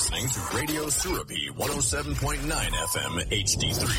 listening to Radio Surabi 107.9 FM HD3.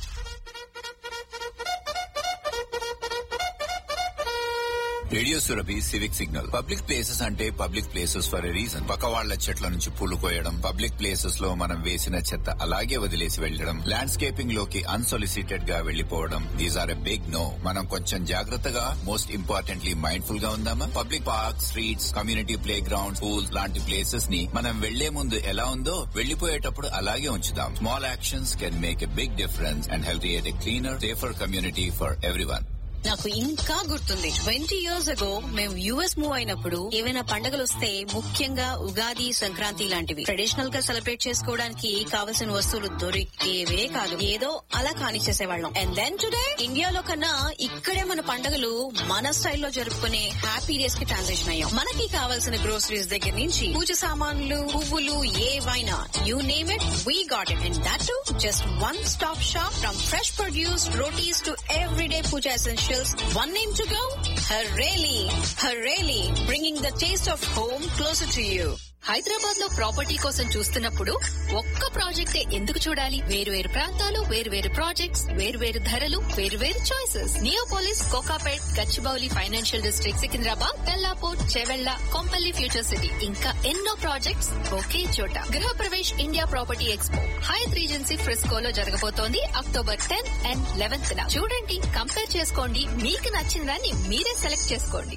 Radio Surabhi civic signal public places అంటే public places for a reason పక్క వాళ్ల చెట్ల నుంచి పూలు కోయడం పబ్లిక్ ప్లేసెస్ లో మనం వేసిన చెత్త అలాగే వదిలేసి వెళ్లడం ల్యాండ్స్కేపింగ్ లోకి అన్సొలిసిటెడ్ గా వెళ్లిపోవడం these are a big no మనం కొంచెం జాగ్రత్తగా మోస్ట్ ఇంపార్టెంట్లీ మైండ్ఫుల్ గా ఉందామా public park streets community playground schools లాంటి ప్లేసెస్ ని మనం వెళ్లే ముందు ఎలా ఉందో వెళ్లిపోయేటప్పుడు అలాగే ఉంచుదాం small actions can make a big difference and help create a cleaner safer community for everyone నాకు ఇంకా గుర్తుంది ట్వంటీ ఇయర్స్ అగో మేము యుఎస్ మూవ్ అయినప్పుడు ఏవైనా పండుగలు వస్తే ముఖ్యంగా ఉగాది సంక్రాంతి లాంటివి ట్రెడిషనల్ గా సెలబ్రేట్ చేసుకోవడానికి కావలసిన వస్తువులు దొరికేవే కాదు ఏదో అలా కానిచ్చేసేవాళ్ళం అండ్ దెన్ టుడే ఇండియాలో కన్నా ఇక్కడే మన పండుగలు మన స్టైల్లో జరుపుకునే హ్యాపీ డేస్ కి ట్రాన్సాక్షన్ అయ్యాం మనకి కావాల్సిన గ్రోసరీస్ దగ్గర నుంచి పూజ సామాన్లు పువ్వులు ఏవైనా you name it we got it and that to just one stop shop from fresh produce rotis to everyday puja essentials. One name to go? Hareli. Hareli, bringing the taste of home closer to you. Hyderabad లో property కోసం చూస్తున్నప్పుడు ఒక్క ప్రాజెక్టే ఎందుకు చూడాలి వేరు వేరు ప్రాంతాలు వేరు వేరు ప్రాజెక్ట్స్ వేరు వేరు ధరలు వేరు వేరు choices Neopolis Kokapet Gachibowli financial district Secunderabad Tellapur Chevella Kompally future city ఇంకా ఎన్నో ప్రాజెక్ట్స్ ఒకే చోట Griha Pravesh India property expo Hyatt Regency ఫ్రిస్కోలో జరగబోతోంది అక్టోబర్ టెన్ అండ్ లెవెన్త్ చూడండి కంపేర్ చేసుకోండి మీకు నచ్చిన దాన్ని మీరే సెలెక్ట్ చేసుకోండి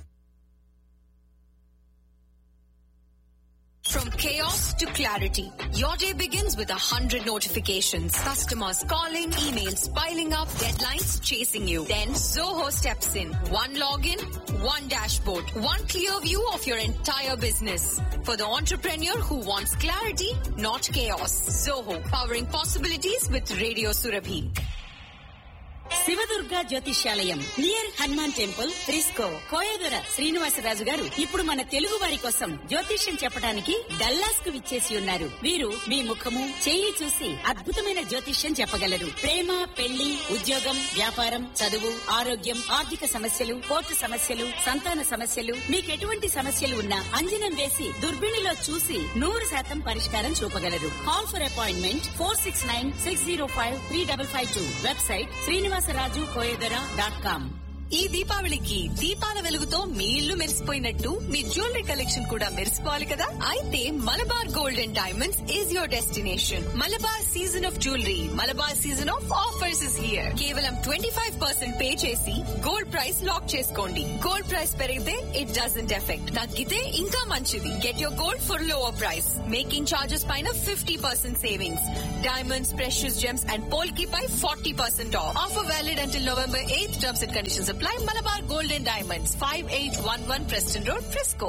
From chaos to clarity, your day begins with a hundred notifications. Customers calling, emails piling up, deadlines chasing you. Then Zoho steps in. One login, one dashboard, one clear view of your entire business. For the entrepreneur who wants clarity, not chaos. Zoho, powering possibilities with Radio Surabhi. Shivadurga Jyotishyalayam near Hanuman temple Frisco Koyadora Srinivasaraju garu ఇప్పుడు మన తెలుగు వారి కోసం జ్యోతిష్యం చెప్పడానికి Dallas కు విచ్చేసి ఉన్నారు వీరు మీ ముఖము చెయ్యి చూసి అద్భుతమైన జ్యోతిష్యం చెప్పగలరు ప్రేమ పెళ్లి ఉద్యోగం వ్యాపారం చదువు ఆరోగ్యం ఆర్థిక సమస్యలు కోర్టు సమస్యలు సంతాన సమస్యలు మీకు ఎటువంటి సమస్యలు ఉన్నా అంజనం వేసి దుర్బిణిలో చూసి నూరు శాతం పరిష్కారం చూపగలరు call for appointment four six nine six zero five three double five two website Srinivasaraju Koyadora dot com ఈ దీపావళికి దీపాల వెలుగుతో మీ ఇల్లు మెరిసిపోయినట్టు మీ జ్యువెలరీ కలెక్షన్ కూడా మెరిసిపోవాలి కదా అయితే Malabar gold and diamonds is your destination Malabar season of jewellery Malabar season of offers is here కేవలం ట్వంటీ ఫైవ్ పర్సెంట్ పే చేసి గోల్డ్ ప్రైస్ లాక్ చేసుకోండి గోల్డ్ ప్రైస్ పెరిగితే ఇట్ డజంట్ ఎఫెక్ట్ తగ్గితే ఇంకా మంచిది get your gold for lower price making charges పైన fifty percent savings diamonds precious gems and polki పై forty percent off offer valid until November eighth terms and conditions apply Malabar gold and diamonds five eight one one Preston road Frisco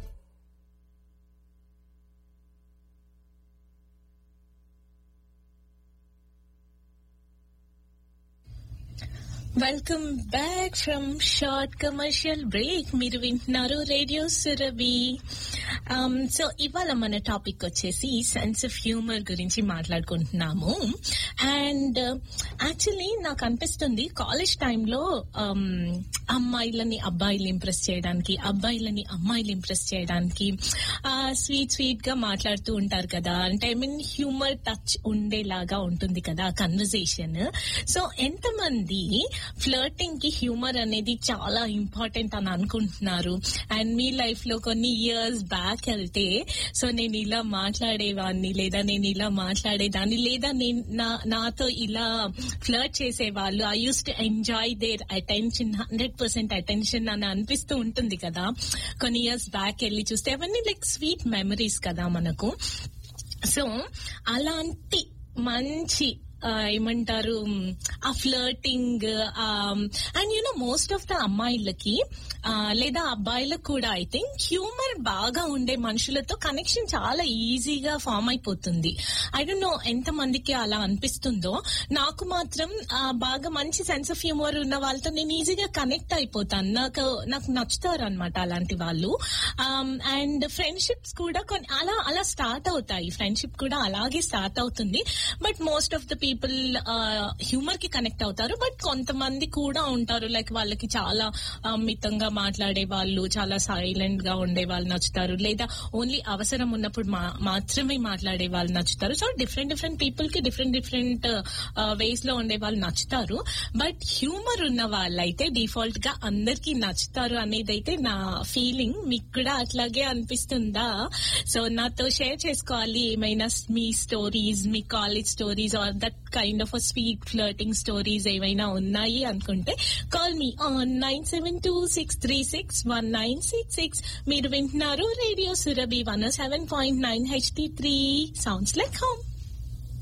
welcome back from short commercial break మీరు వింటున్నారు radio Surabhi so ఇవాళ మన topic వచ్చేసి sense of humour గురించి మాట్లాడుకుంటున్నాము and actually నాకు అనిపిస్తుంది college టైంలో అమ్మాయిలని అబ్బాయిలు ఇంప్రెస్ చేయడానికి అబ్బాయిలని అమ్మాయిలు ఇంప్రెస్ చేయడానికి స్వీట్ స్వీట్ గా మాట్లాడుతూ ఉంటారు కదా అంటే ఐ మీన్ హ్యూమర్ టచ్ ఉండేలాగా ఉంటుంది కదా కన్వర్జేషన్ సో ఎంతమంది ఫ్లర్టింగ్ కి హ్యూమర్ అనేది చాలా ఇంపార్టెంట్ అని అనుకుంటున్నారు అండ్ మీ లైఫ్ లో కొన్ని ఇయర్స్ బ్యాక్ వెళ్తే సో నేను ఇలా మాట్లాడేవాడిని లేదా నేను ఇలా మాట్లాడేదాన్ని లేదా నేను నా- నాతో ఇలా ఫ్లర్ట్ చేసే వాళ్ళు I use to enjoy their attention hundred percent attention అని అనిపిస్తూ ఉంటుంది కదా కొన్ని ఇయర్స్ బ్యాక్ వెళ్ళి చూస్తే అవన్నీ లైక్ స్వీట్ మెమరీస్ కదా మనకు సో అలాంటి మంచి ఆ, ఏమంటారు ఆ flirting and you know most of the అమ్మాయిలకి ఆ, లేదా అబ్బాయిలకు కూడా ఐ థింక్ హ్యూమర్ బాగా ఉండే మనుషులతో కనెక్షన్ చాలా ఈజీగా ఫామ్ అయిపోతుంది ఐ డోంట్ నో ఎంత మందికి అలా అనిపిస్తుందో నాకు మాత్రం ఆ, బాగా మంచి సెన్స్ ఆఫ్ హ్యూమర్ ఉన్న వాళ్ళతో నేను ఈజీగా కనెక్ట్ అయిపోతాను నాకు నాకు నచ్చుతారు అనమాట అలాంటి వాళ్ళు అండ్ ఫ్రెండ్షిప్స్ కూడా కొన్ని అలా అలా స్టార్ట్ అవుతాయి ఫ్రెండ్షిప్ కూడా అలాగే స్టార్ట్ అవుతుంది but most of the people humour కి కనెక్ట్ అవుతారు బట్ కొంతమంది కూడా ఉంటారు లైక్ వాళ్ళకి చాలా ఆ, మితంగా మాట్లాడే వాళ్ళు చాలా సైలెంట్ గా ఉండే వాళ్ళు నచ్చుతారు లేదా ఓన్లీ అవసరం ఉన్నప్పుడు మా- మాత్రమే మాట్లాడే వాళ్ళు నచ్చుతారు సో డిఫరెంట్ డిఫరెంట్ పీపుల్ కి డిఫరెంట్ డిఫరెంట్ వేస్ లో ఉండే వాళ్ళు నచ్చుతారు బట్ హ్యూమర్ ఉన్న వాళ్ళైతే డిఫాల్ట్ గా అందరికీ నచ్చుతారు అనేది అయితే నా ఫీలింగ్ మీకు కూడా అట్లాగే అనిపిస్తుందా సో నాతో షేర్ చేసుకోవాలి ఏమైనా మీ స్టోరీస్ మీ college stories or that kind of sweet flirting stories ఏమైనా ఉన్నాయి అనుకుంటే call me on nine seven two six three six one nine six six మీరు వింటున్నారు radio Surabhi one seven point nine HD three sounds like home